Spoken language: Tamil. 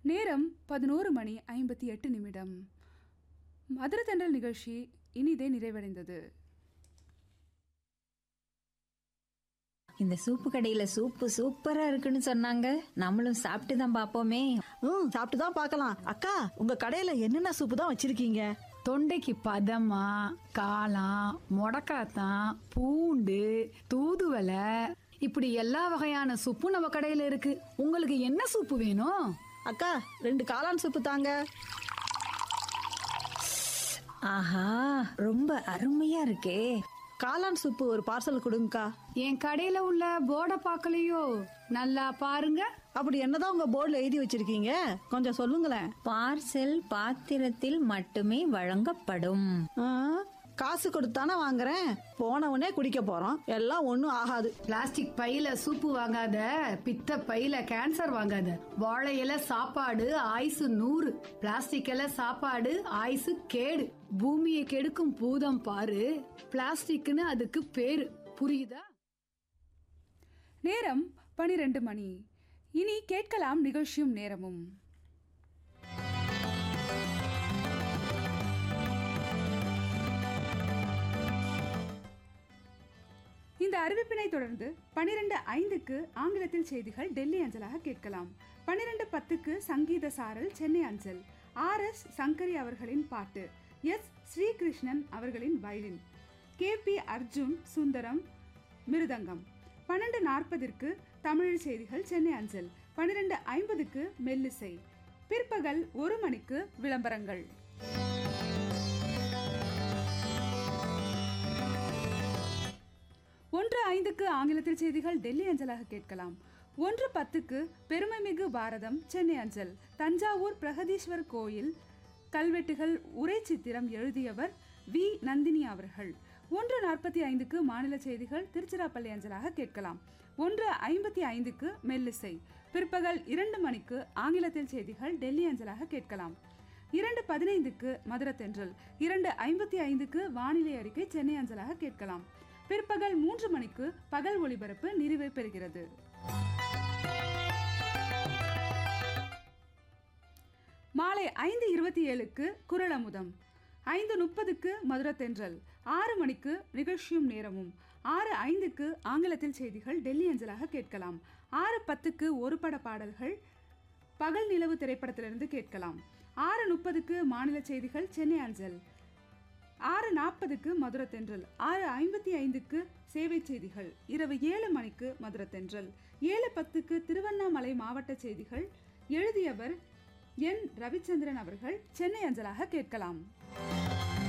நேரம் பதினோரு மணி ஐம்பத்தி எட்டு நிமிடம் மதுர தென்றல் நிகழ்ச்சி இனிதே நிறைவடைந்தது இந்த சூப்பு கடையில சூப்பு சூப்பரா இருக்குன்னு சொன்னாங்க நம்மளும் சாப்பிட்டு தான் பாப்போமே ம் சாப்பிட்டு தான் பார்க்கலாம் அக்கா உங்க கடையில என்னென்ன சூப்பு தான் வச்சிருக்கீங்க தொண்டைக்கு பதமா காளான் முடக்காத்தான் பூண்டு தூதுவலை இப்படி எல்லா வகையான சூப்பும் நம்ம கடையில இருக்கு உங்களுக்கு என்ன சூப்பு வேணும் அக்கா ரெண்டு காளான் சூப்பு தாங்க ஆஹா ரொம்ப அருமையா இருக்கே காளான் சூப்பு ஒரு பார்சல் கொடுங்கக்கா என் கடையில உள்ள போர்டை பார்க்கலையோ நல்லா பாருங்க அப்படி என்னதான் உங்க போர்டில் எழுதி வச்சிருக்கீங்க கொஞ்சம் சொல்லுங்களேன் பார்சல் பாத்திரத்தில் மட்டுமே வழங்கப்படும் ஆ, காசு கொடுத்தானே வாங்குறேன் போனவனே குடிக்க போறோம் எல்லாம் ஒன்றும் ஆகாது பிளாஸ்டிக் பையில சூப்பு வாங்காத பித்த பையில கேன்சர் வாங்காத வாழை இலை சாப்பாடு ஆயுசு நூறு பிளாஸ்டிக் இலை சாப்பாடு ஆயுசு கேடு பூமியை கெடுக்கும் பூதம் பாரு பிளாஸ்டிக்னு அதுக்கு பேரு புரியுதா நேரம் பனிரெண்டு மணி இனி கேட்கலாம் நிகழ்ச்சியும் நேரமும் இந்த அறிவிப்பினை தொடர்ந்து பனிரெண்டு ஐந்துக்கு ஆங்கிலத்தில் செய்திகள் டெல்லி அஞ்சலாக கேட்கலாம் பன்னிரெண்டு பத்துக்கு சங்கீத சாரல் சென்னை அஞ்சல் ஆர் எஸ் சங்கரி அவர்களின் பாட்டு எஸ் ஸ்ரீகிருஷ்ணன் அவர்களின் violin K P Arjun Sundaram மிருதங்கம் பன்னெண்டு நாற்பதிற்கு தமிழ் செய்திகள் சென்னை அஞ்சல் பன்னிரெண்டு ஐம்பதுக்கு மெல்லிசை பிற்பகல் ஒரு மணிக்கு விளம்பரங்கள் ஒன்று ஐந்துக்கு ஆங்கிலத்தில் செய்திகள் டெல்லி அஞ்சலாக கேட்கலாம் ஒன்று பத்துக்கு பெருமைமிகு பாரதம் சென்னை அஞ்சல் தஞ்சாவூர் பிரகதீஸ்வர் கோயில் கல்வெட்டுகள் உரை சித்திரம் எழுதியவர் வி நந்தினி அவர்கள் ஒன்று நாற்பத்தி ஐந்துக்கு மாநில செய்திகள் திருச்சிராப்பள்ளி அஞ்சலாக கேட்கலாம் ஒன்று ஐம்பத்தி ஐந்துக்கு மெல்லிசை பிற்பகல் இரண்டு மணிக்கு ஆங்கிலத்தில் செய்திகள் டெல்லி அஞ்சலாக கேட்கலாம் இரண்டு பதினைந்துக்கு மதுர தென்றல் இரண்டு ஐம்பத்தி ஐந்துக்கு வானிலை அறிக்கை சென்னை அஞ்சலாக கேட்கலாம் பிற்பகல் மூன்று மணிக்கு பகல் ஒளிபரப்பு நிறைவு பெறுகிறது மாலை ஐந்து இருபத்தி ஏழுக்கு குரல் அமுதம் ஐந்து முப்பதுக்கு மதுர தென்றல் ஆறு மணிக்கு நிகழ்ச்சியும் நேரமும் ஆறு ஐந்துக்கு ஆங்கிலத்தில் செய்திகள் டெல்லி அஞ்சலாக கேட்கலாம் ஆறு பத்துக்கு ஒரு பட பாடல்கள் பகல் நிலவு திரைப்படத்திலிருந்து கேட்கலாம் ஆறு முப்பதுக்கு மாநில செய்திகள் சென்னை அஞ்சல் ஆறு நாற்பதுக்கு மதுர தென்றல் ஆறு ஐம்பத்தி ஐந்துக்கு சேவை செய்திகள் இரவு ஏழு மணிக்கு மதுர தென்றல் ஏழு பத்துக்கு திருவண்ணாமலை மாவட்ட செய்திகள் எழுதியவர் என் ரவிச்சந்திரன் அவர்கள் சென்னை அஞ்சலாக கேட்கலாம்